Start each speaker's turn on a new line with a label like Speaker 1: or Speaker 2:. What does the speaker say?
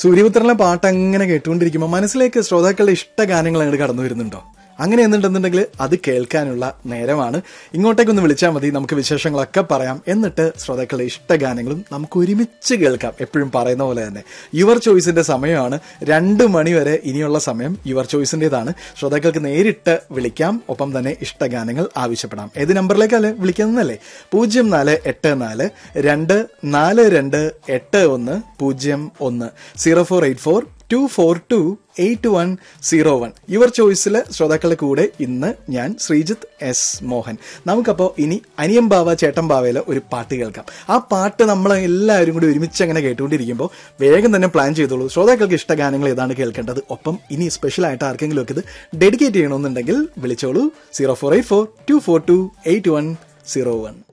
Speaker 1: സൂര്യപുത്രനിലെ പാട്ട് അങ്ങനെ കേട്ടുകൊണ്ടിരിക്കുമ്പോൾ മനസ്സിലേക്ക് ശ്രോതാക്കളുടെ ഇഷ്ട ഗാനങ്ങൾ അങ്ങോട്ട് കടന്നു വരുന്നുണ്ടോ അങ്ങനെ എന്നുണ്ടെന്നുണ്ടെങ്കിൽ അത് കേൾക്കാനുള്ള നേരമാണ് ഇങ്ങോട്ടേക്കൊന്ന് വിളിച്ചാൽ മതി നമുക്ക് വിശേഷങ്ങളൊക്കെ പറയാം എന്നിട്ട് ശ്രോതാക്കളുടെ ഇഷ്ട ഗാനങ്ങളും നമുക്ക് ഒരുമിച്ച് കേൾക്കാം എപ്പോഴും പറയുന്ന പോലെ തന്നെ യുവർ ചോയ്സിന്റെ സമയമാണ് രണ്ട് മണി വരെ ഇനിയുള്ള സമയം യുവർ ചോയ്സിൻ്റെതാണ് ശ്രോതാക്കൾക്ക് നേരിട്ട് വിളിക്കാം ഒപ്പം തന്നെ ഇഷ്ട ഗാനങ്ങൾ ആവശ്യപ്പെടാം ഏത് നമ്പറിലേക്കല്ലേ വിളിക്കുന്നതല്ലേ പൂജ്യം നാല് എട്ട് നാല് രണ്ട് നാല് രണ്ട് എട്ട് ഒന്ന് പൂജ്യം ഒന്ന് zero four eight four two four two eight one zero one your ചോയ്സിലെ ശ്രോതാക്കളുടെ കൂടെ ഇന്ന് ഞാൻ ശ്രീജിത്ത് എസ് മോഹൻ നമുക്കപ്പോൾ ഇനി അനിയം ബാവ ചേട്ടൻ ബാവയിലെ ഒരു പാട്ട് കേൾക്കാം ആ പാട്ട് നമ്മൾ എല്ലാവരും കൂടി ഒരുമിച്ച് അങ്ങനെ കേട്ടുകൊണ്ടിരിക്കുമ്പോൾ വേഗം തന്നെ പ്ലാൻ ചെയ്തോളൂ ശ്രോതാക്കൾക്ക് ഇഷ്ട ഗാനങ്ങൾ ഏതാണ് കേൾക്കേണ്ടത് ഒപ്പം ഇനി സ്പെഷ്യൽ ആയിട്ട് ആർക്കെങ്കിലും ഒക്കെ ഇത് ഡെഡിക്കേറ്റ് ചെയ്യണമെന്നുണ്ടെങ്കിൽ വിളിച്ചോളൂ zero four eight four two four two eight one zero one